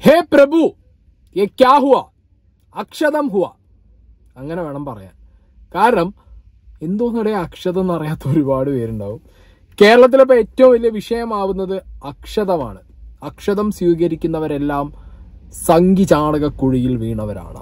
ഹേ പ്രഭു യെ ക്യാ ഹുവ അക്ഷതം ഹുവ അങ്ങനെ വേണം പറയാൻ കാരണം എന്തോന്നടെ അക്ഷതം എന്നറിയാത്ത ഒരുപാട് പേരുണ്ടാവും കേരളത്തിലെ ഇപ്പൊ ഏറ്റവും വലിയ വിഷയമാവുന്നത് അക്ഷതമാണ് അക്ഷതം സ്വീകരിക്കുന്നവരെല്ലാം സംഘി ചാണകക്കുഴിയിൽ വീണവരാണ്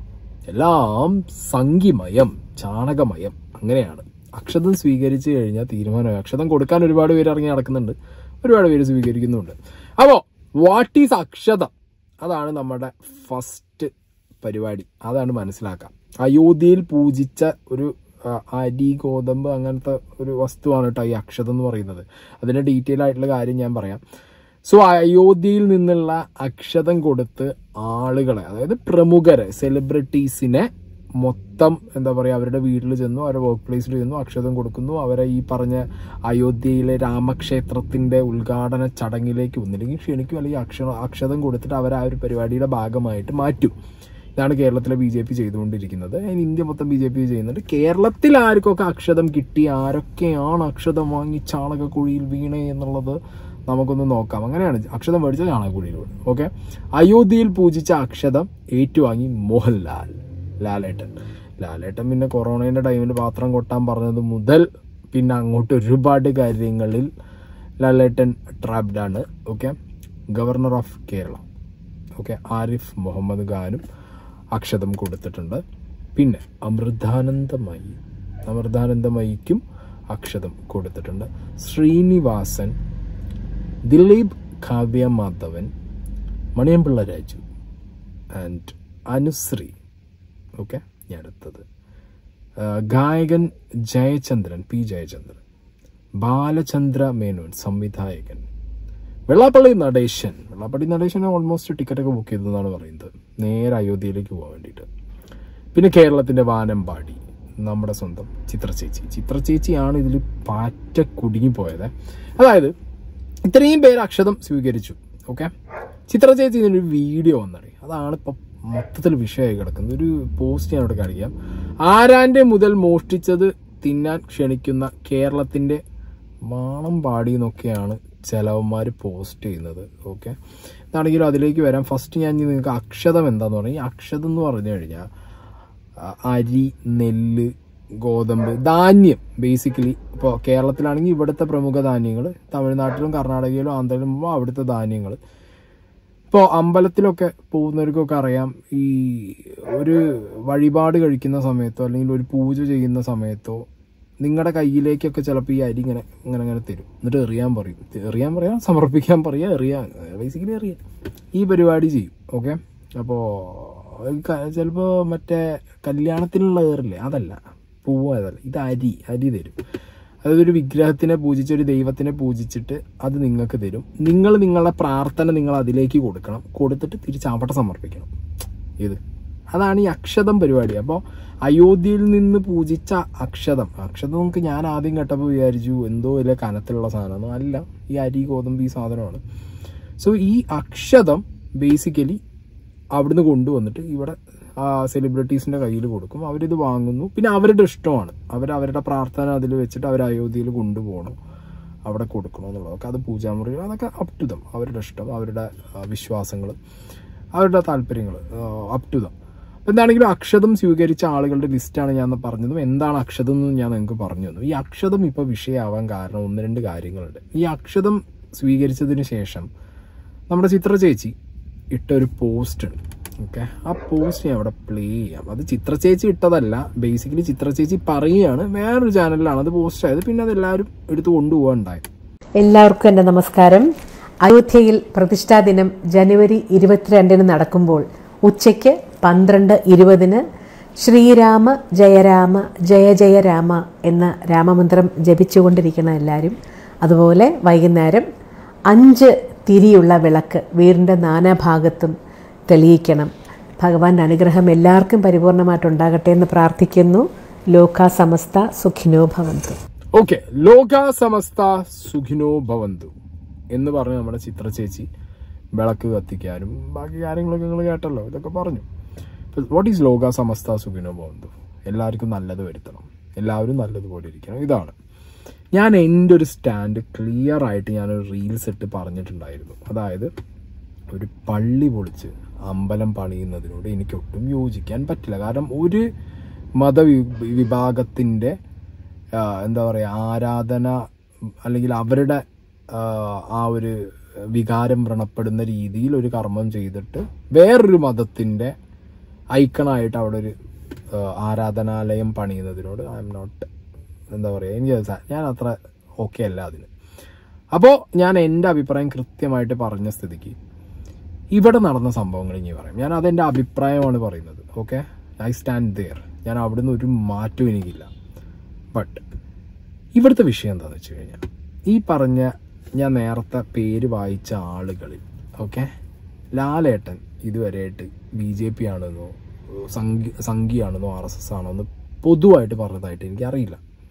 എല്ലാം സംഘിമയം ചാണകമയം അങ്ങനെയാണ് അക്ഷതം സ്വീകരിച്ചു കഴിഞ്ഞാൽ തീരുമാനമായി അക്ഷതം കൊടുക്കാൻ ഒരുപാട് പേര് ഇറങ്ങി നടക്കുന്നുണ്ട് ഒരുപാട് പേര് സ്വീകരിക്കുന്നുണ്ട് അപ്പോൾ വാട്ട് ഈസ് അക്ഷതം അതാണ് നമ്മുടെ ഫസ്റ്റ് പരിപാടി അതാണ് മനസ്സിലാക്കാം അയോധ്യയിൽ പൂജിച്ച ഒരു ആ, അരി ഗോതമ്പ് അങ്ങനത്തെ ഒരു വസ്തുവാണ് കേട്ടോ ഈ അക്ഷതം എന്ന് പറയുന്നത് അതിന്റെ ഡീറ്റെയിൽ ആയിട്ടുള്ള കാര്യം ഞാൻ പറയാം സോ അയോധ്യയിൽ നിന്നുള്ള അക്ഷതം കൊടുത്ത് ആളുകളെ അതായത് പ്രമുഖരെ സെലിബ്രിറ്റീസിനെ മൊത്തം എന്താ പറയുക അവരുടെ വീട്ടിൽ ചെന്നു അവരുടെ വർക്ക് പ്ലേസിൽ ചെന്നു അക്ഷതം കൊടുക്കുന്നു അവരെ ഈ പറഞ്ഞ അയോധ്യയിലെ രാമക്ഷേത്രത്തിന്റെ ഉദ്ഘാടന ചടങ്ങിലേക്ക് ഒന്നില്ലെങ്കിൽ ക്ഷണിക്കും അല്ലെങ്കിൽ അക്ഷ അക്ഷതം കൊടുത്തിട്ട് അവരെ ആ ഒരു പരിപാടിയുടെ ഭാഗമായിട്ട് മാറ്റും ഇതാണ് കേരളത്തിലെ ബി ജെ പി ചെയ്തുകൊണ്ടിരിക്കുന്നത് അതിന് ഇന്ത്യ മൊത്തം ബി ജെ പി ചെയ്യുന്നുണ്ട് കേരളത്തിൽ ആർക്കൊക്കെ അക്ഷതം കിട്ടി ആരൊക്കെയാണ് അക്ഷതം വാങ്ങി ചാണകക്കുഴിയിൽ വീണേ എന്നുള്ളത് നമുക്കൊന്ന് നോക്കാം അങ്ങനെയാണ് അക്ഷതം മേടിച്ച ചാണകക്കുഴിയിൽ വീണു ഓക്കെ അയോധ്യയിൽ പൂജിച്ച അക്ഷതം ഏറ്റുവാങ്ങി മോഹൻലാൽ ലാലേട്ടൻ ലാലേട്ടൻ പിന്നെ കൊറോണയുടെ ടൈമിൽ പാത്രം കൊട്ടാൻ പറഞ്ഞത് മുതൽ പിന്നെ അങ്ങോട്ട് ഒരുപാട് കാര്യങ്ങളിൽ ലാലേട്ടൻ ട്രാപ്ഡ് ആണ് okay governor of Kerala okay Arif Muhammad ഖാനും അക്ഷതം കൊടുത്തിട്ടുണ്ട് പിന്നെ അമൃതാനന്ദമയി അമൃതാനന്ദമയിക്കും അക്ഷതം കൊടുത്തിട്ടുണ്ട് ശ്രീനിവാസൻ ദിലീപ് കാവ്യ മാധവൻ മണിയമ്പിള്ള രാജു ആൻഡ് അനുശ്രീ ഓക്കെ ഞാൻ അടുത്തത് ആ, ഗായകൻ ജയചന്ദ്രൻ പി ജയചന്ദ്രൻ ബാലചന്ദ്ര മേനോൻ സംവിധായകൻ വെള്ളാപ്പള്ളി നടേശൻ വെള്ളാപ്പള്ളി നടേശൻ ഓൾമോസ്റ്റ് ടിക്കറ്റ് ഒക്കെ ബുക്ക് ചെയ്തെന്നാണ് പറയുന്നത് നേരെ അയോധ്യയിലേക്ക് പോകാൻ വേണ്ടിയിട്ട് പിന്നെ കേരളത്തിന്റെ വാനമ്പാടി നമ്മുടെ സ്വന്തം ചിത്ര ചേച്ചി ചിത്ര ചേച്ചിയാണ് ഇതിൽ പാറ്റ കുടുങ്ങിപ്പോയത് അതായത് ഇത്രയും പേര് അക്ഷതം സ്വീകരിച്ചു ഓക്കെ ചിത്ര ചേച്ചി ഇതിനൊരു വീഡിയോ വന്നടി അതാണ് ഇപ്പം മൊത്തത്തിൽ വിഷയമായി കിടക്കുന്നത് ഒരു പോസ്റ്റ് ഞാൻ ഇവിടെ കാണിക്കാം ആരാന്റെ മുതൽ മോഷ്ടിച്ചത് തിന്നാൻ ക്ഷണിക്കുന്ന കേരളത്തിന്റെ മാണം പാടി എന്നൊക്കെയാണ് ചിലവന്മാർ പോസ്റ്റ് ചെയ്യുന്നത് ഓക്കെ ഇതാണെങ്കിലും അതിലേക്ക് വരാം ഫസ്റ്റ് ഞാൻ ഇനി നിങ്ങൾക്ക് അക്ഷതം എന്താന്ന് പറഞ്ഞാൽ ഈ അക്ഷതം എന്ന് പറഞ്ഞു കഴിഞ്ഞാൽ ആ, അരി നെല്ല് ഗോതമ്പ് ധാന്യം ബേസിക്കലി ഇപ്പോൾ കേരളത്തിലാണെങ്കിൽ ഇവിടുത്തെ പ്രമുഖ ധാന്യങ്ങൾ തമിഴ്നാട്ടിലും കർണാടകയിലും ആന്ധ്രയിലും പോകുമ്പോൾ അവിടുത്തെ ധാന്യങ്ങൾ ഇപ്പോൾ അമ്പലത്തിലൊക്കെ പോകുന്നവർക്കൊക്കെ അറിയാം ഈ ഒരു വഴിപാട് കഴിക്കുന്ന സമയത്തോ അല്ലെങ്കിൽ ഒരു പൂജ ചെയ്യുന്ന സമയത്തോ നിങ്ങളുടെ കയ്യിലേക്കൊക്കെ ചിലപ്പോൾ ഈ അരി ഇങ്ങനെ ഇങ്ങനെ ഇങ്ങനെ തരും എന്നിട്ട് എറിയാൻ പറയും എറിയാൻ പറയാം സമർപ്പിക്കാൻ പറയാം എറിയാൻ ബേസിക്കലി എറിയാൻ ഈ പരിപാടി ചെയ്യും ഓക്കെ അപ്പോൾ ചിലപ്പോൾ മറ്റേ കല്യാണത്തിനുള്ള ഏറില്ലേ അതല്ല പൂവോ അതല്ല ഇത് അരി അരി തരും അതായത് ഒരു വിഗ്രഹത്തിനെ പൂജിച്ച് ഒരു ദൈവത്തിനെ പൂജിച്ചിട്ട് അത് നിങ്ങൾക്ക് തരും നിങ്ങൾ നിങ്ങളുടെ പ്രാർത്ഥന നിങ്ങൾ അതിലേക്ക് കൊടുക്കണം കൊടുത്തിട്ട് തിരിച്ച് അവിടെ സമർപ്പിക്കണം ഇത് അതാണ് ഈ അക്ഷതം പരിപാടി അപ്പോൾ അയോധ്യയിൽ നിന്ന് പൂജിച്ച അക്ഷതം അക്ഷതം നമുക്ക് ഞാൻ ആദ്യം കേട്ടപ്പോൾ വിചാരിച്ചു എന്തോ വലിയ കനത്തിലുള്ള സാധനമാണ് അല്ല ഈ അരി ഗോതമ്പ് ഈ സാധനമാണ് സോ ഈ അക്ഷതം ബേസിക്കലി അവിടുന്ന് കൊണ്ടുവന്നിട്ട് ഇവിടെ ആ സെലിബ്രിറ്റീസിന്റെ കയ്യിൽ കൊടുക്കും അവരിത് വാങ്ങുന്നു പിന്നെ അവരുടെ ഇഷ്ടമാണ് അവർ അവരുടെ പ്രാർത്ഥന അതിൽ വെച്ചിട്ട് അവർ അയോധ്യയിൽ കൊണ്ടുപോകണം അവിടെ കൊടുക്കണം എന്നുള്ളതൊക്കെ അത് പൂജാമുറി അതൊക്കെ അപ് ടു ദം അവരുടെ ഇഷ്ടം അവരുടെ വിശ്വാസങ്ങൾ അവരുടെ താല്പര്യങ്ങൾ അപ് ടു ദം എന്താണെങ്കിലും അക്ഷതം സ്വീകരിച്ച ആളുകളുടെ ലിസ്റ്റാണ് ഞാൻ പറഞ്ഞതും എന്താണ് അക്ഷതം എന്ന് ഞാൻ നിങ്ങൾക്ക് പറഞ്ഞു തന്നു ഈ അക്ഷതം ഇപ്പോൾ വിഷയമാവാൻ കാരണം ഒന്ന് രണ്ട് കാര്യങ്ങളുണ്ട് ഈ അക്ഷതം സ്വീകരിച്ചതിന് ശേഷം നമ്മുടെ ചിത്ര ചേച്ചി ഇട്ട ഒരു പോസ്റ്റ് ഉണ്ട് ഓക്കെ ആ പോസ്റ്റ് ഞാൻ അവിടെ പ്ലേ ചെയ്യാം അത് ചിത്ര ചേച്ചി ഇട്ടതല്ല ബേസിക്കലി ചിത്ര ചേച്ചി പറയുകയാണ് വേറൊരു ചാനലിലാണ് അത് പോസ്റ്റ് ആയത് പിന്നെ അത് എല്ലാവരും എടുത്ത് കൊണ്ടുപോകാനുണ്ടായത് എല്ലാവർക്കും എൻ്റെ നമസ്കാരം അയോധ്യയിൽ പ്രതിഷ്ഠാ ദിനം ജനുവരി ഇരുപത്തിരണ്ടിന് നടക്കുമ്പോൾ ഉച്ചയ്ക്ക് പന്ത്രണ്ട് ഇരുപതിന് ശ്രീരാമ ജയരാമ ജയ ജയ രാമ എന്ന രാമമന്ത്രം ജപിച്ചുകൊണ്ടിരിക്കണം എല്ലാവരും അതുപോലെ വൈകുന്നേരം അഞ്ച് തിരിയുള്ള വിളക്ക് വീടിൻ്റെ നാനാഭാഗത്തും തെളിയിക്കണം ഭഗവാന്റെ അനുഗ്രഹം എല്ലാവർക്കും പരിപൂർണമായിട്ടുണ്ടാകട്ടെ എന്ന് പ്രാർത്ഥിക്കുന്നു ലോക സമസ്ത സുഖിനോ ഭവന്തു ഓക്കെ ലോക സമസ്ത സുഖിനോ ഭവന്തു എന്ന് പറഞ്ഞ് നമ്മുടെ ചിത്ര ചേച്ചി വിളക്ക് കത്തിക്കാനും ബാക്കി കാര്യങ്ങളൊക്കെ നിങ്ങൾ കേട്ടല്ലോ ഇതൊക്കെ പറഞ്ഞു വാട്ട് ഈസ് ലോക സമസ്ത സുഖിനോ ഭവന്തു എല്ലാവർക്കും നല്ലത് വരുത്തണം എല്ലാവരും നല്ലതുപോലെ ഇരിക്കണം ഇതാണ് ഞാൻ എൻ്റെ ഒരു സ്റ്റാൻഡ് ക്ലിയർ ആയിട്ട് ഞാനൊരു റീൽസ് ഇട്ട് പറഞ്ഞിട്ടുണ്ടായിരുന്നു അതായത് ഒരു പള്ളി പൊളിച്ച് അമ്പലം പണിയുന്നതിനോട് എനിക്ക് ഒട്ടും യോജിക്കാൻ പറ്റില്ല കാരണം ഒരു മത വിഭാഗത്തിൻ്റെ എന്താ പറയുക ആരാധന അല്ലെങ്കിൽ അവരുടെ ആ, ആ ഒരു വികാരം വ്രണപ്പെടുന്ന രീതിയിൽ ഒരു കർമ്മം ചെയ്തിട്ട് വേറൊരു മതത്തിൻ്റെ ഐക്കണായിട്ട് അവിടെ ഒരു ആ, ആരാധനാലയം പണിയുന്നതിനോട് ഐ എം നോട്ട് എന്താ പറയുക എനിക്ക് സ- ഞാൻ അത്ര ഓക്കെ അല്ല അതിന് അപ്പോൾ ഞാൻ എൻ്റെ അഭിപ്രായം കൃത്യമായിട്ട് പറഞ്ഞ സ്ഥിതിക്ക് ഇവിടെ നടന്ന സംഭവങ്ങൾ ഇനി പറയാം ഞാൻ അതെൻ്റെ അഭിപ്രായമാണ് പറയുന്നത് ഓക്കെ ഐ സ്റ്റാൻഡ് ദെയർ ഞാൻ അവിടുന്ന് ഒരു മാറ്റവും എനിക്കില്ല ബട്ട് ഇവിടുത്തെ വിഷയം എന്താണെന്ന് വെച്ച് കഴിഞ്ഞാൽ ഈ പറഞ്ഞ ഞാൻ നേരത്തെ പേര് വായിച്ച ആളുകളിൽ ഓക്കെ ലാലേട്ടൻ ഇതുവരെയായിട്ട് ബി ജെ പി ആണെന്നോ സംഘി സംഘിയാണെന്നോ ആർ എസ് എസ് ആണോ എന്ന് പൊതുവായിട്ട് പറഞ്ഞതായിട്ട് എനിക്കറിയില്ല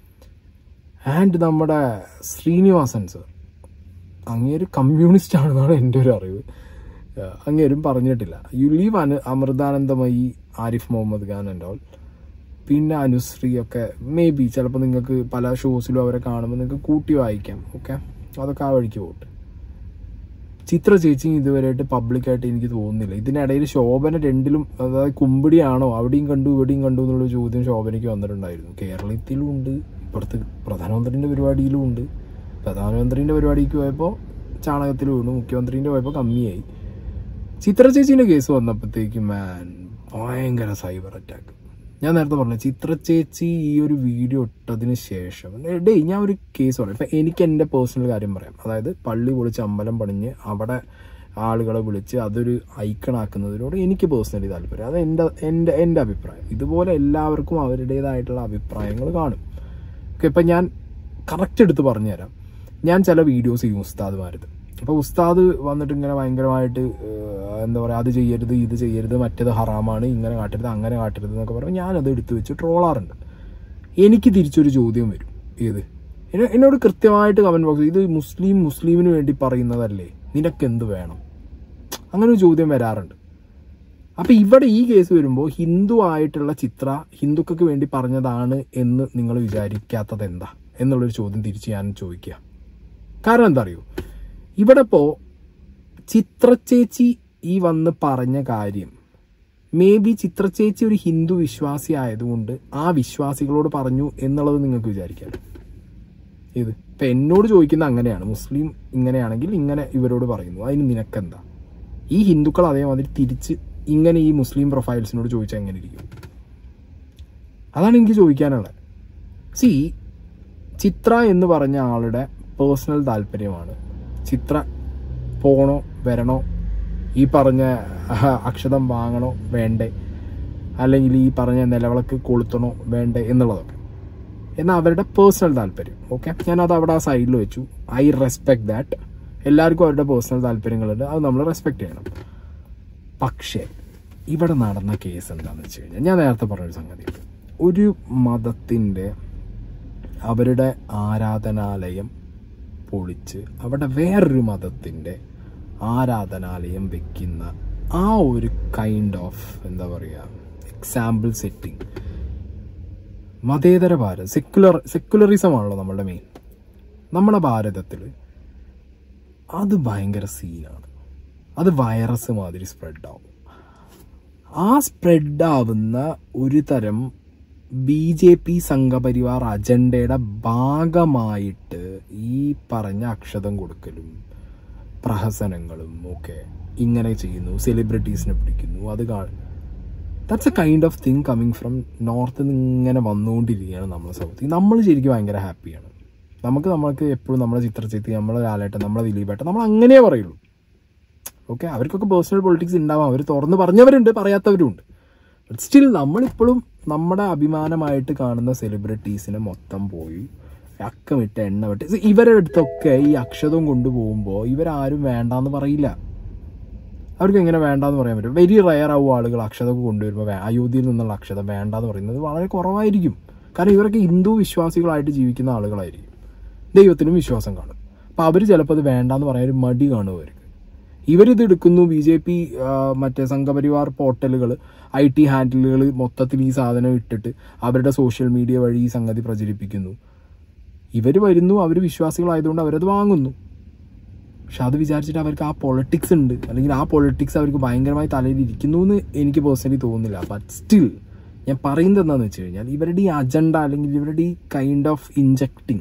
ആൻഡ് നമ്മുടെ ശ്രീനിവാസൻ സർ അങ്ങേര് കമ്മ്യൂണിസ്റ്റ് ആണെന്നാണ് എൻ്റെ ഒരു അറിവ് ഏഹ് അങ്ങേരും പറഞ്ഞിട്ടില്ല you leave Anu Amritanandamayi Arif Muhammad Khan and all പിന്നെ അനുശ്രീ ഒക്കെ മേ ബി ചിലപ്പോൾ നിങ്ങൾക്ക് പല ഷോസിലും അവരെ കാണുമ്പോൾ നിങ്ങൾക്ക് കൂട്ടി വായിക്കാം ഓക്കെ അതൊക്കെ ആ വഴിക്ക് പോട്ട് ചിത്ര ചേച്ചി ഇതുവരെയായിട്ട് പബ്ലിക്കായിട്ട് എനിക്ക് തോന്നുന്നില്ല ഇതിനിടയിൽ ശോഭന രണ്ടിലും അതായത് കുമ്പിടിയാണോ അവിടെയും കണ്ടു ഇവിടെയും കണ്ടു എന്നുള്ള ചോദ്യം ശോഭനയ്ക്ക് വന്നിട്ടുണ്ടായിരുന്നു കേരളത്തിലും ഉണ്ട് ഇപ്പുറത്ത് പ്രധാനമന്ത്രിന്റെ പരിപാടിയിലും ഉണ്ട് പ്രധാനമന്ത്രിന്റെ പരിപാടിക്ക് പോയപ്പോൾ ചാണകത്തിൽ വീണു മുഖ്യമന്ത്രിന്റെ പോയപ്പോൾ കമ്മിയായി ചിത്ര ചേച്ചീൻ്റെ കേസ് വന്നപ്പോഴത്തേക്കും മാൻ ഭയങ്കര സൈബർ അറ്റാക്ക് ഞാൻ നേരത്തെ പറഞ്ഞു ചിത്ര ചേച്ചി ഈ ഒരു വീഡിയോ ഇട്ടതിന് ശേഷം ഡേ ഞാൻ ഒരു കേസ് പറയാം ഇപ്പം എനിക്ക് എൻ്റെ പേഴ്സണൽ കാര്യം പറയാം അതായത് പള്ളി പൊളിച്ച് അമ്പലം പണിഞ്ഞ് അവിടെ ആളുകളെ വിളിച്ച് അതൊരു ഐക്കണാക്കുന്നതിനോട് എനിക്ക് പേഴ്സണലി താല്പര്യം അത് എൻ്റെ എൻ്റെ എൻ്റെ അഭിപ്രായം ഇതുപോലെ എല്ലാവർക്കും അവരുടേതായിട്ടുള്ള അഭിപ്രായങ്ങൾ കാണും ഓക്കെ ഇപ്പം ഞാൻ കറക്റ്റ് എടുത്ത് പറഞ്ഞുതരാം ഞാൻ ചില വീഡിയോസ് ചെയ്യും ഉസ്താദ്മാരത് അപ്പോൾ ഉസ്താദ് വന്നിട്ട് ഇങ്ങനെ ഭയങ്കരമായിട്ട് ഏഹ്, എന്താ പറയുക അത് ചെയ്യരുത് ഇത് ചെയ്യരുത് മറ്റേത് ഹറാമാണ് ഇങ്ങനെ കാട്ടരുത് അങ്ങനെ കാട്ടരുത് എന്നൊക്കെ പറയുമ്പോൾ ഞാനത് എടുത്തു വെച്ച് ട്രോളാറുണ്ട് എനിക്ക് തിരിച്ചൊരു ചോദ്യം വരും ഏത് എന്നെ- എന്നോട് കൃത്യമായിട്ട് കമന്റ് ബോക്സ് ഇത് മുസ്ലിം മുസ്ലിമിന് വേണ്ടി പറയുന്നതല്ലേ നിനക്ക് എന്ത് വേണം അങ്ങനെ ഒരു ചോദ്യം വരാറുണ്ട് അപ്പൊ ഇവിടെ ഈ കേസ് വരുമ്പോൾ ഹിന്ദു ആയിട്ടുള്ള ചിത്ര ഹിന്ദുക്കൾക്ക് വേണ്ടി പറഞ്ഞതാണ് എന്ന് നിങ്ങൾ വിചാരിക്കാത്തത് എന്താ എന്നുള്ളൊരു ചോദ്യം തിരിച്ച് ഞാൻ ചോദിക്കുക കാരണം എന്താ അറിയോ ഇവിടെ ഇപ്പോ ചിത്രച്ചേച്ചി ഈ വന്ന് പറഞ്ഞ കാര്യം മേ ബി ചിത്രച്ചേച്ചി ഒരു ഹിന്ദു വിശ്വാസി ആയതുകൊണ്ട് ആ വിശ്വാസികളോട് പറഞ്ഞു എന്നുള്ളത് നിങ്ങൾക്ക് വിചാരിക്കാം ഇത് ഇപ്പൊ എന്നോട് ചോദിക്കുന്ന അങ്ങനെയാണ് മുസ്ലിം ഇങ്ങനെയാണെങ്കിൽ ഇങ്ങനെ ഇവരോട് പറയുന്നു അതിന് നിനക്കെന്താ ഈ ഹിന്ദുക്കൾ അതേമാതിരി തിരിച്ച് ഇങ്ങനെ ഈ മുസ്ലിം പ്രൊഫൈൽസിനോട് ചോദിച്ചാൽ എങ്ങനെ ഇരിക്കും അതാണ് എനിക്ക് ചോദിക്കാനുള്ളത് സി ചിത്ര എന്ന് പറഞ്ഞ ആളുടെ പേഴ്സണൽ താല്പര്യമാണ് ചിത്ര പോകണോ വരണോ ഈ പറഞ്ഞ അഹ, അക്ഷതം വാങ്ങണോ വേണ്ടേ അല്ലെങ്കിൽ ഈ പറഞ്ഞ നിലവിളക്ക് കൊളുത്തണോ വേണ്ടേ എന്നുള്ളതൊക്കെ എന്നാൽ അവരുടെ പേഴ്സണൽ താല്പര്യം ഓക്കെ ഞാനത് അവിടെ ആ സൈഡിൽ വെച്ചു ഐ റെസ്പെക്ട് ദാറ്റ് എല്ലാവർക്കും അവരുടെ പേഴ്സണൽ താല്പര്യങ്ങളുണ്ട് അത് നമ്മൾ റെസ്പെക്ട് ചെയ്യണം പക്ഷേ ഇവിടെ നടന്ന കേസ് എന്താണെന്ന് വെച്ച് കഴിഞ്ഞാൽ ഞാൻ നേരത്തെ പറഞ്ഞൊരു സംഗതി ഒരു മതത്തിൻ്റെ അവരുടെ ആരാധനാലയം പൊളിച്ച് അവിടെ വേറൊരു മതത്തിൻ്റെ ആരാധനാലയം വെക്കുന്ന ആ ഒരു കൈൻഡ് ഓഫ് എന്താ പറയുക എക്സാമ്പിൾ സെറ്റിംഗ് മതേതര ഭാരത് സെക്യുലർ സെക്യുലറിസം ആണല്ലോ നമ്മളുടെ മെയിൻ നമ്മുടെ ഭാരതത്തിൽ അത് ഭയങ്കര സീനാണ് അത് വൈറസ് മാതിരി സ്പ്രെഡ് ആവും ആ സ്പ്രെഡ് ആവുന്ന ഒരു തരം ബി ജെ പി സംഘപരിവാർ അജണ്ടയുടെ ഭാഗമായിട്ട് ഈ പറഞ്ഞ അക്ഷതം കൊടുക്കലും പ്രഹസനങ്ങളും ഒക്കെ ഇങ്ങനെ ചെയ്യുന്നു സെലിബ്രിറ്റീസിനെ പിടിക്കുന്നു അത് that's a kind of thing coming from north നിന്ന് ഇങ്ങനെ വന്നുകൊണ്ടിരിക്കുകയാണ് നമ്മളെ സൗത്ത് നമ്മൾ ശരിക്കും ഭയങ്കര ഹാപ്പിയാണ് നമുക്ക് നമ്മൾക്ക് എപ്പോഴും നമ്മളെ ചിത്രചെത്തി നമ്മളെ ലാലേട്ടൻ നമ്മളെ ദിലീപേട്ടൻ നമ്മൾ അങ്ങനെ പറയുള്ളൂ ഓക്കെ അവർക്കൊക്കെ പേഴ്സണൽ പൊളിറ്റിക്സ് ഉണ്ടാവാം അവർ തുറന്ന് പറഞ്ഞവരുണ്ട് പറയാത്തവരുണ്ട് ബട്ട് സ്റ്റിൽ നമ്മളിപ്പോഴും നമ്മുടെ അഭിമാനമായിട്ട് കാണുന്ന സെലിബ്രിറ്റീസിനെ മൊത്തം പോയി അക്കമിട്ട് എണ്ണ വിട്ട് See, ഇവരുടെ അടുത്തൊക്കെ ഈ അക്ഷതം കൊണ്ടുപോകുമ്പോൾ ഇവരാരും വേണ്ടാന്ന് പറയില്ല അവർക്ക് എങ്ങനെ വേണ്ടാന്ന് പറയാൻ പറ്റും വെരി റയർ ആവും ആളുകൾ അക്ഷതം കൊണ്ടുവരുമ്പോൾ വേ- അയോധ്യയിൽ നിന്നുള്ള അക്ഷതം വേണ്ടാന്ന് പറയുന്നത് വളരെ കുറവായിരിക്കും കാരണം ഇവരൊക്കെ ഹിന്ദു വിശ്വാസികളായിട്ട് ജീവിക്കുന്ന ആളുകളായിരിക്കും ദൈവത്തിനും വിശ്വാസം കാണും അപ്പം അവർ ചിലപ്പോൾ അത് വേണ്ടാന്ന് പറയാൻ ഒരു മടി കാണും അവർക്ക് ഇവരിത് എടുക്കുന്നു ബി ജെ പി മറ്റേ സംഘപരിവാർ പോർട്ടലുകൾ ഐ ടി ഹാൻഡിലുകൾ മൊത്തത്തിൽ ഈ സാധനം ഇട്ടിട്ട് അവരുടെ സോഷ്യൽ മീഡിയ വഴി ഈ സംഗതി പ്രചരിപ്പിക്കുന്നു ഇവർ വരുന്നു അവർ വിശ്വാസികളായതുകൊണ്ട് അവരത് വാങ്ങുന്നു പക്ഷെ അത് വിചാരിച്ചിട്ട് അവർക്ക് ആ പൊളിറ്റിക്സ് ഉണ്ട് അല്ലെങ്കിൽ ആ പൊളിറ്റിക്സ് അവർക്ക് ഭയങ്കരമായി തലയിൽ ഇരിക്കുന്നു എന്ന് എനിക്ക് പേഴ്സണലി തോന്നുന്നില്ല ബട്ട് സ്റ്റിൽ ഞാൻ പറയുന്നത് എന്താണെന്ന് വെച്ച് കഴിഞ്ഞാൽ ഇവരുടെ ഈ അജണ്ട അല്ലെങ്കിൽ ഇവരുടെ ഈ കൈൻഡ് ഓഫ് ഇൻജക്റ്റിങ്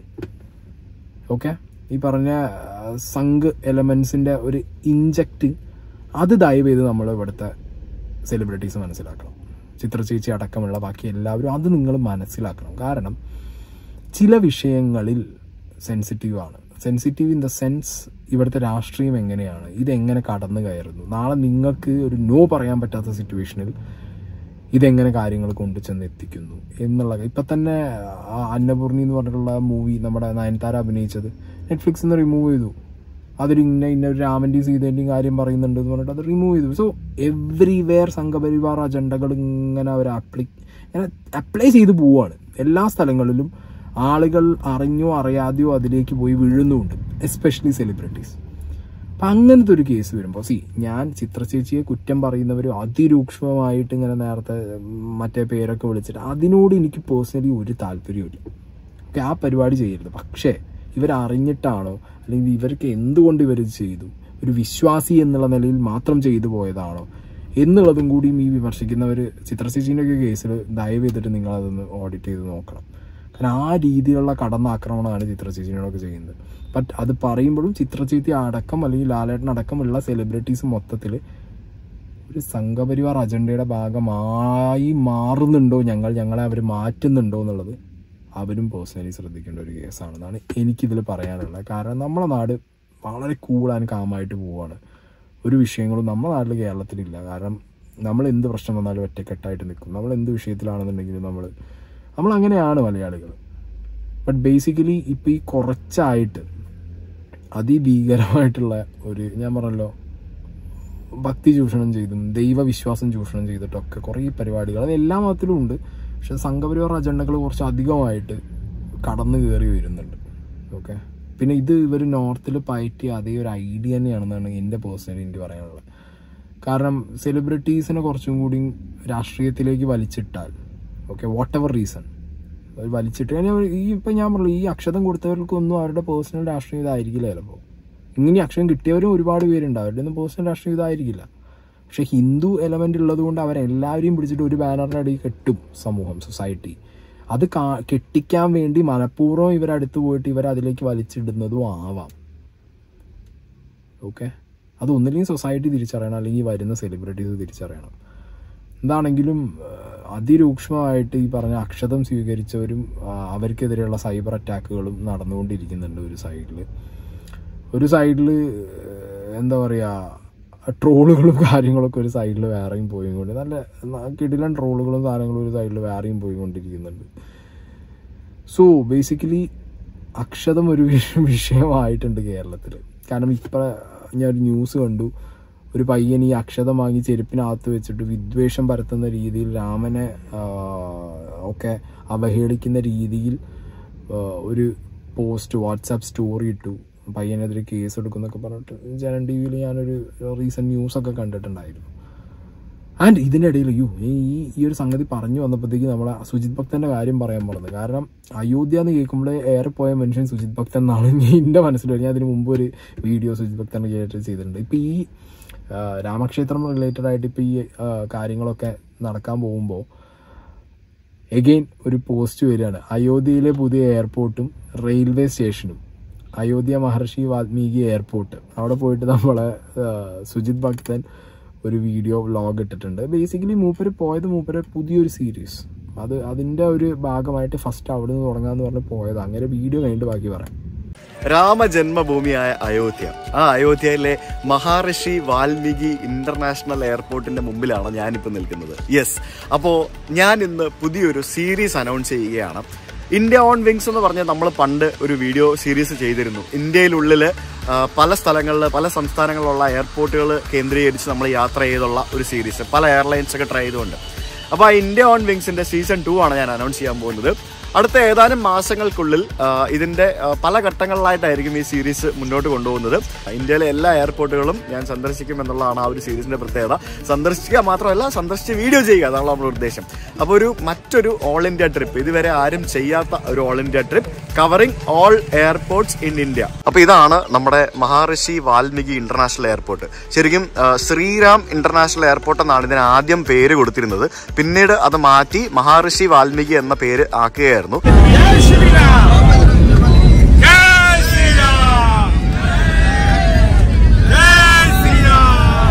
ഓക്കെ ഈ പറഞ്ഞ ആ, സംഘ് എലമെന്റ്സിന്റെ ഒരു ഇൻജക്റ്റിങ് അത് ദയവ് ചെയ്ത് നമ്മൾ ഇവിടുത്തെ സെലിബ്രിറ്റീസ് മനസ്സിലാക്കണം ചിത്ര ചേച്ചി അടക്കമുള്ള ബാക്കി എല്ലാവരും അത് നിങ്ങൾ മനസ്സിലാക്കണം കാരണം ചില വിഷയങ്ങളിൽ സെൻസിറ്റീവ് ആണ് സെൻസിറ്റീവ് ഇൻ ദ സെൻസ് ഇവിടുത്തെ രാഷ്ട്രീയം എങ്ങനെയാണ് ഇതെങ്ങനെ കടന്നു കയറുന്നു നാളെ നിങ്ങൾക്ക് ഒരു നോ പറയാൻ പറ്റാത്ത സിറ്റുവേഷനിൽ ഇതെങ്ങനെ കാര്യങ്ങൾ കൊണ്ടു ചെന്ന് എത്തിക്കുന്നു എന്നുള്ള ഇപ്പൊ തന്നെ ആ അന്നപൂർണി എന്ന് പറഞ്ഞിട്ടുള്ള മൂവി നമ്മുടെ നയൻതാര അഭിനയിച്ചത് നെറ്റ്ഫ്ലിക്സിൽ നിന്ന് റിമൂവ് ചെയ്തു അതൊരു ഇന്ന ഇന്ന ഒരു രാമന്റെയും സീതേന്റെയും കാര്യം പറയുന്നുണ്ട് എന്ന് പറഞ്ഞിട്ട് അത് റിമൂവ് ചെയ്തു സോ എവ്രിവെയർ സംഘപരിവാർ അജണ്ടകൾ ഇങ്ങനെ അവർ അപ്ലൈ ഇങ്ങനെ അപ്ലൈ ചെയ്ത് പോവുകയാണ് എല്ലാ സ്ഥലങ്ങളിലും ആളുകൾ അറിഞ്ഞോ അറിയാതെയോ അതിലേക്ക് പോയി വീഴുന്നുമുണ്ട് എസ്പെഷ്യലി സെലിബ്രിറ്റീസ് അപ്പം അങ്ങനത്തെ ഒരു കേസ് വരുമ്പോൾ സി ഞാൻ ചിത്രചേച്ചിയെ കുറ്റം പറയുന്നവർ അതിരൂക്ഷമായിട്ട് ഇങ്ങനെ നേരത്തെ മറ്റേ പേരൊക്കെ വിളിച്ചിട്ട് അതിനോട് എനിക്ക് പേഴ്സണലി ഒരു താല്പര്യമില്ല ഓക്കെ ആ പരിപാടി ചെയ്യരുത് പക്ഷേ ഇവരറിഞ്ഞിട്ടാണോ അല്ലെങ്കിൽ ഇവർക്ക് എന്തുകൊണ്ട് ഇവരിത് ചെയ്തു ഒരു വിശ്വാസി എന്നുള്ള നിലയിൽ മാത്രം ചെയ്തു പോയതാണോ എന്നുള്ളതും കൂടിയും ഈ വിമർശിക്കുന്നവർ ചിത്രചേച്ചീൻ്റെ ഒക്കെ കേസിൽ ദയവ് ചെയ്തിട്ട് നിങ്ങൾ അതൊന്ന് ഓഡിറ്റ് ചെയ്ത് നോക്കണം കാരണം ആ രീതിയിലുള്ള കടന്നാക്രമണമാണ് ചിത്രചേച്ചിനോടൊക്കെ ചെയ്യുന്നത് ബട്ട് അത് പറയുമ്പോഴും ചിത്രചേച്ചി അടക്കം അല്ലെങ്കിൽ ലാലേട്ടൻ അടക്കമുള്ള സെലിബ്രിറ്റീസ് മൊത്തത്തിൽ ഒരു സംഘപരിവാർ അജണ്ടയുടെ ഭാഗമായി മാറുന്നുണ്ടോ ഞങ്ങൾ ഞങ്ങളെ അവർ മാറ്റുന്നുണ്ടോ എന്നുള്ളത് അവരും പേഴ്സണലി ശ്രദ്ധിക്കേണ്ട ഒരു കേസാണെന്നാണ് എനിക്കിതിൽ പറയാനുള്ളത് കാരണം നമ്മളെ നാട് വളരെ കൂൾ ആൻഡ് കാമായിട്ട് പോവുകയാണ് ഒരു വിഷയങ്ങളും നമ്മുടെ നാട്ടിൽ കേരളത്തിലില്ല കാരണം നമ്മൾ എന്ത് പ്രശ്നം വന്നാലും ഒറ്റക്കെട്ടായിട്ട് നിൽക്കും നമ്മൾ എന്ത് വിഷയത്തിലാണെന്നുണ്ടെങ്കിലും നമ്മൾ നമ്മൾ അങ്ങനെയാണ് മലയാളികൾ ബട്ട് ബേസിക്കലി ഇപ്പം ഈ കുറച്ചായിട്ട് അതിഭീകരമായിട്ടുള്ള ഒരു ഞാൻ പറഞ്ഞല്ലോ ഭക്തി ചൂഷണം ചെയ്തും ദൈവവിശ്വാസം ചൂഷണം ചെയ്തിട്ടൊക്കെ കുറേ പരിപാടികൾ അത് എല്ലാ മതത്തിലും ഉണ്ട് പക്ഷെ സംഘപരിവാർ അജണ്ടകൾ കുറച്ച് അധികമായിട്ട് കടന്നു കയറി വരുന്നുണ്ട് ഓക്കെ പിന്നെ ഇത് ഇവർ നോർത്തിൽ പയറ്റിയ അതേ ഒരു ഐഡിയ തന്നെയാണെന്നാണ് എൻ്റെ പേഴ്സണലി എനിക്ക് പറയാനുള്ളത് കാരണം സെലിബ്രിറ്റീസിനെ കുറച്ചും കൂടി രാഷ്ട്രീയത്തിലേക്ക് വലിച്ചിട്ടാൽ ഓക്കെ വാട്ട് എവർ റീസൺ വലിച്ചിട്ട് ഇനി അവർ- ഈ ഇപ്പം ഞാൻ പറഞ്ഞു ഈ അക്ഷതം കൊടുത്തവർക്കൊന്നും അവരുടെ പേഴ്സണൽ രാഷ്ട്രീയം ഇതായിരിക്കില്ല ചിലപ്പോൾ ഇങ്ങനെ ഈ അക്ഷരം കിട്ടിയവരും ഒരുപാട് പേരുണ്ട് അവരുടെ ഒന്നും പേഴ്സണൽ രാഷ്ട്രീയം ഇതായിരിക്കില്ല പക്ഷെ ഹിന്ദു എലമെന്റ് ഉള്ളത് കൊണ്ട് അവരെല്ലാവരെയും പിടിച്ചിട്ട് ഒരു ബാനറിന്റെ അടിയിൽ കെട്ടും സമൂഹം സൊസൈറ്റി അത് കാ- കെട്ടിക്കാൻ വേണ്ടി മനഃപൂർവ്വം ഇവരടുത്ത് പോയിട്ട് ഇവർ അതിലേക്ക് വലിച്ചിടുന്നതും ആവാം ഓക്കെ അത് ഒന്നില്ലെങ്കിൽ സൊസൈറ്റി തിരിച്ചറിയണം അല്ലെങ്കിൽ വരുന്ന സെലിബ്രിറ്റീസ് തിരിച്ചറിയണം എന്താണെങ്കിലും ആ, അതിരൂക്ഷമായിട്ട് ഈ പറഞ്ഞ അക്ഷതം സ്വീകരിച്ചവരും ആ, അവർക്കെതിരെയുള്ള സൈബർ അറ്റാക്കുകളും നടന്നുകൊണ്ടിരിക്കുന്നുണ്ട് ഒരു സൈഡിൽ ഒരു സൈഡിൽ എന്താ പറയുക ട്രോളുകളും കാര്യങ്ങളൊക്കെ ഒരു സൈഡിൽ വേറെയും പോയിക്കൊണ്ട് നല്ല ന- കിടിലൻ ട്രോളുകളും സാധനങ്ങളും ഒരു സൈഡിൽ വേറെയും പോയിക്കൊണ്ടിരിക്കുന്നുണ്ട് സോ ബേസിക്കലി അക്ഷതം ഒരു വിഷ- വിഷയമായിട്ടുണ്ട് കേരളത്തിൽ കാരണം ഇപ്പം ഞാൻ ഒരു ന്യൂസ് കണ്ടു ഒരു പയ്യൻ ഈ അക്ഷതം വാങ്ങി ചെരുപ്പിനകത്ത് വെച്ചിട്ട് വിദ്വേഷം പരത്തുന്ന രീതിയിൽ രാമനെ ആ, ഒക്കെ അവഹേളിക്കുന്ന രീതിയിൽ ആ, ഒരു പോസ്റ്റ് വാട്സാപ്പ് സ്റ്റോറി ഇട്ടു പയ്യനെതിരെ കേസ് എടുക്കുന്നൊക്കെ പറഞ്ഞിട്ട് ജനൻ ടി വിയിൽ ഞാനൊരു റീസെൻറ്റ് ന്യൂസൊക്കെ കണ്ടിട്ടുണ്ടായിരുന്നു ആൻഡ് ഇതിനിടയിൽ യു ഈ ഈ ഒരു സംഗതി പറഞ്ഞു വന്നപ്പോഴത്തേക്ക് നമ്മളെ സുജിത് ഭക്തന്റെ കാര്യം പറയാൻ പറഞ്ഞത് കാരണം അയോധ്യ എന്ന് കേൾക്കുമ്പോൾ ഏറെ പോയ മനുഷ്യൻ സുജിത് ഭക്തൻ എന്നാണ് എൻ്റെ മനസ്സിൽ വരുന്നത് ഞാൻ അതിന് മുമ്പ് ഒരു വീഡിയോ സുജിത് ഭക്തന്റെ കേട്ട് ചെയ്തിട്ടുണ്ട് ഇപ്പം ഈ ആ, രാമക്ഷേത്രം റിലേറ്റഡ് ആയിട്ട് ഇപ്പം ഈ ആ, കാര്യങ്ങളൊക്കെ നടക്കാൻ പോകുമ്പോൾ എഗെയിൻ ഒരു പോസ്റ്റ് വരികയാണ് അയോധ്യയിലെ പുതിയ എയർപോർട്ടും റെയിൽവേ സ്റ്റേഷനും അയോധ്യ മഹർഷി വാൽമീകി എയർപോർട്ട് അവിടെ പോയിട്ട് നമ്മളെ ആ, സുജിത് ഭക്തൻ ഒരു വീഡിയോ വ്ളോഗ് ഇട്ടിട്ടുണ്ട് ബേസിക്കലി മൂപ്പര് പോയത് മൂപ്പര് പുതിയൊരു സീരീസ് അത് അതിൻ്റെ ഒരു ഭാഗമായിട്ട് ഫസ്റ്റ് അവിടെ നിന്ന് തുടങ്ങാന്ന് പറഞ്ഞ് പോയത് അങ്ങനെ വീഡിയോ കഴിഞ്ഞിട്ട് ബാക്കി പറയാം രാമജന്മഭൂമിയായ അയോധ്യ ആ അയോധ്യയിലെ മഹാഋഷി വാൽമീകി ഇന്റർനാഷണൽ എയർപോർട്ടിന്റെ മുമ്പിലാണ് ഞാനിപ്പോൾ നിൽക്കുന്നത് യെസ് അപ്പോൾ ഞാൻ ഇന്ന് പുതിയൊരു സീരീസ് അനൗൺസ് ചെയ്യുകയാണ് ഇന്ത്യ ഓൺ വിങ്സ് എന്ന് പറഞ്ഞാൽ നമ്മൾ പണ്ട് ഒരു വീഡിയോ സീരീസ് ചെയ്തിരുന്നു ഇന്ത്യയിലുള്ളിൽ ആ, പല സ്ഥലങ്ങളിൽ പല സംസ്ഥാനങ്ങളിലുള്ള എയർപോർട്ടുകൾ കേന്ദ്രീകരിച്ച് നമ്മൾ യാത്ര ചെയ്തുള്ള ഒരു സീരീസ് പല എയർലൈൻസ് ഒക്കെ ട്രൈ ചെയ്തുകൊണ്ട് അപ്പോൾ ആ ഇന്ത്യ ഓൺ വിങ്സിന്റെ സീസൺ ടു ആണ് ഞാൻ അനൗൺസ് ചെയ്യാൻ പോകുന്നത് അടുത്ത ഏതാനും മാസങ്ങൾക്കുള്ളിൽ ആ, ഇതിന്റെ ആ, പല ഘട്ടങ്ങളിലായിട്ടായിരിക്കും ഈ സീരീസ് മുന്നോട്ട് കൊണ്ടുപോകുന്നത് ഇന്ത്യയിലെ എല്ലാ എയർപോർട്ടുകളും ഞാൻ സന്ദർശിക്കും എന്നുള്ളതാണ് ആ ഒരു സീരീസിന്റെ പ്രത്യേകത സന്ദർശിക്കുക മാത്രമല്ല സന്ദർശിച്ച് വീഡിയോ ചെയ്യുക അതാണ് നമ്മുടെ ഉദ്ദേശം അപ്പോൾ ഒരു മറ്റൊരു ഓൾ ഇന്ത്യ ട്രിപ്പ് ഇതുവരെ ആരും ചെയ്യാത്ത ഒരു all India trip covering all airports in India അപ്പോൾ ഇതാണ് നമ്മുടെ മഹാഋഷി വാൽമീകി ഇന്റർനാഷണൽ എയർപോർട്ട് ശരിക്കും ആ, ശ്രീറാം ഇന്റർനാഷണൽ എയർപോർട്ട് എന്നാണ് ഇതിന് ആദ്യം പേര് കൊടുത്തിരുന്നത് പിന്നീട് അത് മാറ്റി മഹാഋഷി വാൽമീകി എന്ന പേര് ആക്കുകയായിരുന്നു जय श्री राम जय श्री राम जय श्री राम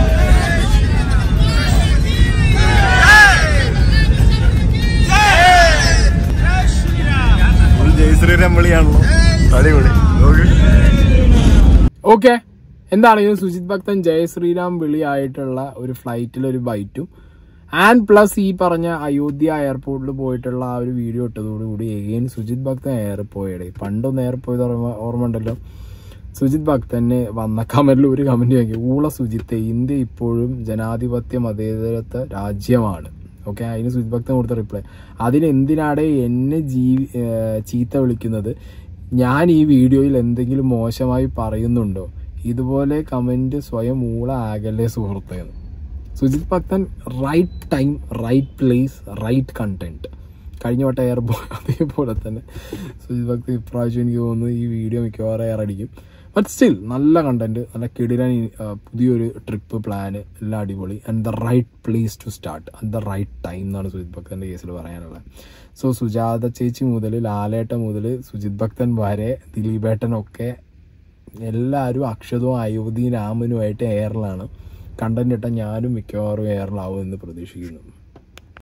जय श्री राम ജയ് ശ്രീരാം വിളിയാണല്ലോ അടിപൊളി ഓക്കെ എന്താണെങ്കിലും സുജിത് ഭക്തൻ ജയ ശ്രീരാം വിളിയായിട്ടുള്ള ഒരു ഫ്ലൈറ്റിൽ ഒരു ബൈറ്റും ആൻഡ് പ്ലസ് ഈ പറഞ്ഞ അയോധ്യ എയർപോർട്ടിൽ പോയിട്ടുള്ള ആ ഒരു വീഡിയോ ഇട്ടതോടുകൂടി എഗെയിൻ സുജിത് ഭക്തൻ എയർ പോയടേ പണ്ടൊന്ന് എയർ പോയത് ഓർമ്മ ഓർമ്മ ഉണ്ടല്ലോ സുജിത് ഭക്തന് വന്ന കമന്റിൽ ഒരു കമന്റ് നോക്കി ഊള സുജിത്തെ ഇന്ത്യ ഇപ്പോഴും ജനാധിപത്യ മതേതരത്വ രാജ്യമാണ് ഓക്കെ അതിന് സുജിത് ഭക്തൻ കൊടുത്ത റിപ്ലൈ അതിനെന്തിനാടെ എന്നെ ജീവി ഏഹ് ചീത്ത വിളിക്കുന്നത് ഞാൻ ഈ വീഡിയോയിൽ എന്തെങ്കിലും മോശമായി പറയുന്നുണ്ടോ ഇതുപോലെ കമന്റ് സ്വയം ഊള ആകല്ലേ സുഹൃത്തേന്ന് Sujith Bhakthan right time right place right content കഴിഞ്ഞ വട്ടം എയർ പോയി അതേപോലെ തന്നെ സുജിത് ഭക്തൻ ഇപ്രാവശ്യം എനിക്ക് തോന്നുന്നു ഈ വീഡിയോ മിക്കവാറും എയർ അടിക്കും ബട്ട് സ്റ്റിൽ നല്ല കണ്ടന്റ് നല്ല കിടിലൻ ആ, പുതിയൊരു ട്രിപ്പ് പ്ലാന് എല്ലാം അടിപൊളി and the right place to start at the right time എന്നാണ് സുജിത് ഭക്തന്റെ കേസിൽ പറയാനുള്ളത് സോ സുജാത ചേച്ചി മുതൽ ലാലേട്ട മുതൽ സുജിത് ഭക്തൻ വരെ ദിലീപേട്ടനൊക്കെ എല്ലാവരും അക്ഷതവും അയോധ്യയും രാമനുമായിട്ട് എയറിലാണ് കണ്ടന്റ് ഇട്ട ഞാനും മിക്കവാറും എയറിലാവും എന്ന് പ്രതീക്ഷിക്കുന്നു